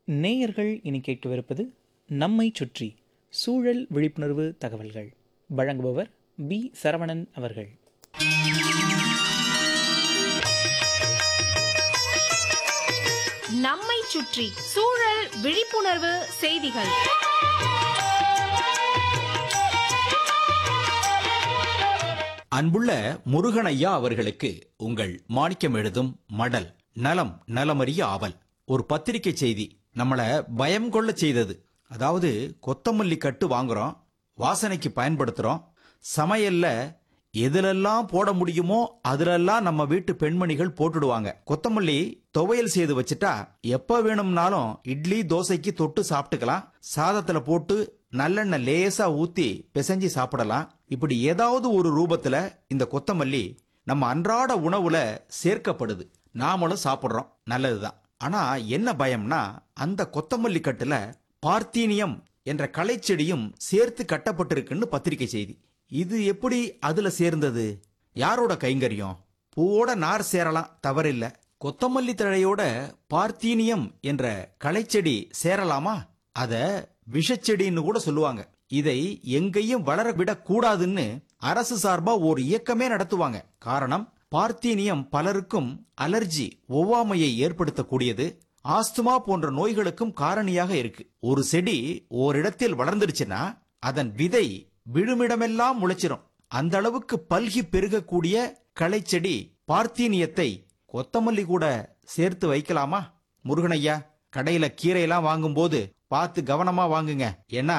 நேயர்கள் இனி கேட்கவிருப்பது நம்மை சுற்றி சூழல் விழிப்புணர்வு தகவல்கள் வழங்குபவர் பி சரவணன் அவர்கள் நம்மை சுற்றி சூழல் விழிப்புணர்வு செய்திகள் அன்புள்ள முருகனையா அவர்களுக்கு உங்கள் மாணிக்கம் எழுதும் மடல் நலம் நலமறிய ஆவல் ஒரு பத்திரிகை செய்தி நம்மள பயம் கொள்ள செய்தது அதாவது கொத்தமல்லி கட்டு வாங்குறோம் வாசனைக்கு பயன்படுத்துறோம் சமையல்ல எதுலெல்லாம் போட முடியுமோ அதுலெல்லாம் நம்ம வீட்டு பெண்மணிகள் போட்டுடுவாங்க கொத்தமல்லி துவையல் செய்து வச்சுட்டா எப்ப வேணும்னாலும் இட்லி தோசைக்கு தொட்டு சாப்பிட்டுக்கலாம் சாதத்துல போட்டு நல்லெண்ணெய் லேசா ஊத்தி பிசைஞ்சு சாப்பிடலாம் இப்படி ஏதாவது ஒரு ரூபத்துல இந்த கொத்தமல்லி நம்ம அன்றாட உணவுல சேர்க்கப்படுது நாமளும் சாப்பிடுறோம் நல்லதுதான் ஆனா என்ன பயம்னா அந்த கொத்தமல்லி கட்டுல பார்த்தீனியம் என்ற களைச்செடியும் சேர்த்து கட்டப்பட்டிருக்குன்னு பத்திரிகை செய்தி இது எப்படி அதுல சேர்ந்தது யாரோட கைங்கரியம் பூவோட நார் சேரலாம் தவறில்ல கொத்தமல்லி தழையோட பார்த்தீனியம் என்ற களைச்செடி சேரலாமா அத விஷச்செடின்னு கூட சொல்லுவாங்க இதை எங்கேயும் வளர விடக்கூடாதுன்னு அரசு சார்பா ஒரு இயக்கமே நடத்துவாங்க காரணம் பார்த்தீனியம் பலருக்கும் அலர்ஜி ஒவ்வாமையை ஏற்படுத்தக்கூடியது ஆஸ்துமா போன்ற நோய்களுக்கும் காரணியாக இருக்கு ஒரு செடி ஓரிடத்தில் வளர்ந்துருச்சுன்னா அதன் விதை விழுமிடமெல்லாம் முளைச்சிரும் அந்த அளவுக்கு பல்கி பெருகக்கூடிய களைச்செடி பார்த்தீனியத்தை கொத்தமல்லி கூட சேர்த்து வைக்கலாமா முருகனையா கடையில கீரையெல்லாம் வாங்கும்போது பார்த்து கவனமா வாங்குங்க ஏன்னா